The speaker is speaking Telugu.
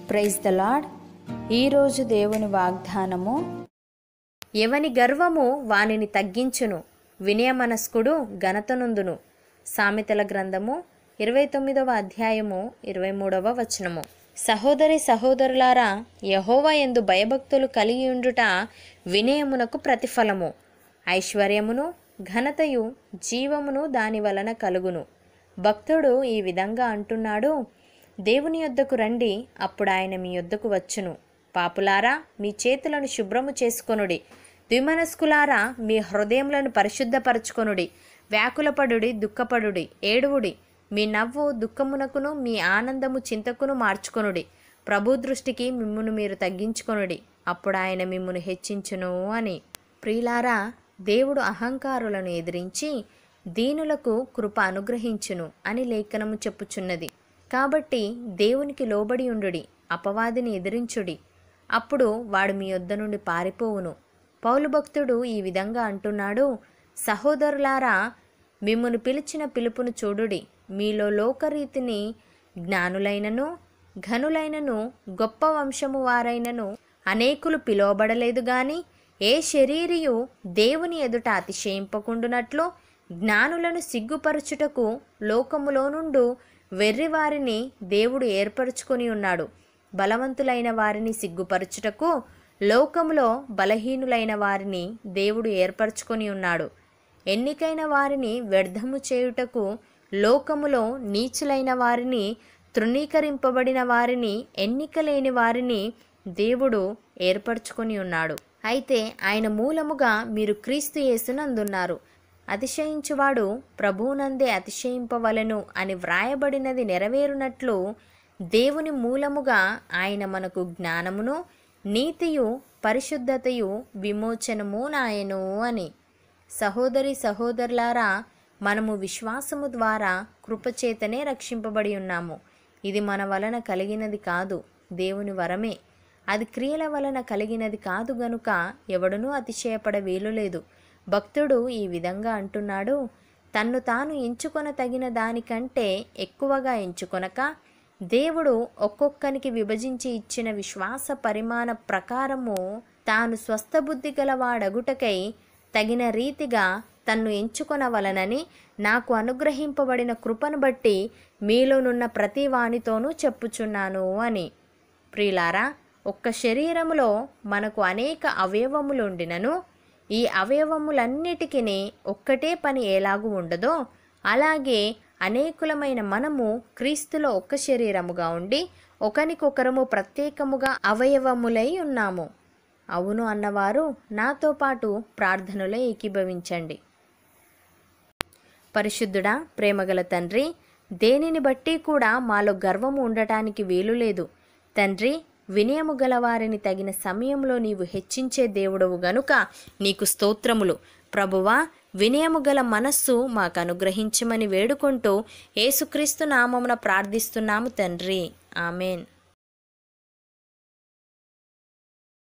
ప్రైజ్ ద లాడ్ ఈరోజు దేవుని వాగ్దానము ఎవని గర్వము వానిని తగ్గించును వినయమనస్కుడు ఘనతనుందును సామెతల గ్రంథము ఇరవై తొమ్మిదవ అధ్యాయము ఇరవై మూడవ వచనము సహోదరి సహోదరులారా యహోవా ఎందు భయభక్తులు కలిగి ఉండుట వినయమునకు ప్రతిఫలము ఐశ్వర్యమును ఘనతయు జీవమును దాని వలన కలుగును భక్తుడు ఈ విధంగా అంటున్నాడు దేవుని యొద్దకు రండి అప్పుడు ఆయన మీ యొద్దకు వచ్చును పాపులారా మీ చేతులను శుభ్రము చేసుకొనుడి ద్విమనస్కులారా మీ హృదయములను పరిశుద్ధపరచుకొనుడి వ్యాకులపడుడి దుఃఖపడుడి ఏడువుడి మీ నవ్వు దుఃఖమునకును మీ ఆనందము చింతకును మార్చుకొనుడి ప్రభు దృష్టికి మిమ్మును మీరు తగ్గించుకొనుడి అప్పుడు ఆయన మిమ్మును హెచ్చించును అని ప్రియులారా దేవుడు అహంకారులను ఎదిరించి దీనులకు కృప అనుగ్రహించును అని లేఖనము చెప్పుచున్నది కాబట్టి దేవునికి లోబడి ఉండుడి అపవాదిని ఎదిరించుడి అప్పుడు వాడు మీ యొద్ద నుండి పారిపోవును పౌలు భక్తుడు ఈ విధంగా అంటున్నాడు సహోదరులారా మిమ్మును పిలిచిన పిలుపును చూడుడి మీలో లోకరీతిని జ్ఞానులైనను ఘనులైనను గొప్ప వంశము వారైనను అనేకులు పిలువబడలేదు గాని ఏ శరీరియు దేవుని ఎదుట అతిశయింపకుండునట్లు జ్ఞానులను సిగ్గుపరచుటకు లోకములో నుండు వెర్రివారిని దేవుడు ఏర్పరచుకొని ఉన్నాడు బలవంతులైన వారిని సిగ్గుపరచుటకు లోకములో బలహీనులైన వారిని దేవుడు ఏర్పరచుకొని ఉన్నాడు ఎన్నికైన వారిని వ్యర్థము చేయుటకు లోకములో నీచులైన వారిని తృణీకరింపబడిన వారిని ఎన్నికలేని వారిని దేవుడు ఏర్పరచుకొని ఉన్నాడు అయితే ఆయన మూలముగా మీరు క్రీస్తు యేసునందున్నారు అతిశయించువాడు ప్రభువునందే అతిశయింపవలెను అని వ్రాయబడినది నెరవేరునట్లు దేవుని మూలముగా ఆయన మనకు జ్ఞానమును నీతియు పరిశుద్ధతయు విమోచనము నాయను అని సహోదరి సహోదరులారా మనము విశ్వాసము ద్వారా కృపచేతనే రక్షింపబడి ఉన్నాము ఇది మన వలన కలిగినది కాదు దేవుని వరమే అది క్రియల వలన కలిగినది కాదు గనుక ఎవడునూ అతిశయపడ వీలులేదు భక్తుడు ఈ విధంగా అంటున్నాడు తన్ను తాను ఎంచుకొన తగిన దానికంటే ఎక్కువగా ఎంచుకొనక దేవుడు ఒక్కొక్కనికి విభజించి ఇచ్చిన విశ్వాస పరిమాణ ప్రకారము తాను స్వస్థబుద్ధి గలవాడగుటకై తగిన రీతిగా తన్ను ఎంచుకొనవలనని నాకు అనుగ్రహింపబడిన కృపను బట్టి మీలోనున్న ప్రతి వానితోనూ చెప్పుచున్నాను అని ప్రియులారా ఒక్క శరీరములో మనకు అనేక అవయవములుండినను ఈ అవయవములన్నిటికీ ఒక్కటే పని ఎలాగూ ఉండదో అలాగే అనేకులమైన మనము క్రీస్తులో ఒక్క శరీరముగా ఉండి ఒకనికొకరము ప్రత్యేకముగా అవయవములై ఉన్నాము అవును అన్నవారు నాతో పాటు ప్రార్థనలో ఏకీభవించండి పరిశుద్ధుడా ప్రేమగల తండ్రి దేనిని బట్టి కూడా మాలో గర్వము ఉండటానికి వీలు లేదు తండ్రి వినయము గలవారిని తగిన సమయంలో నీవు హెచ్చించే దేవుడవు గనుక నీకు స్తోత్రములు ప్రభువా వినయము గల మనస్సు మాకు అనుగ్రహించమని వేడుకుంటూ యేసుక్రీస్తు నామమున ప్రార్థిస్తున్నాము తండ్రి ఆమెన్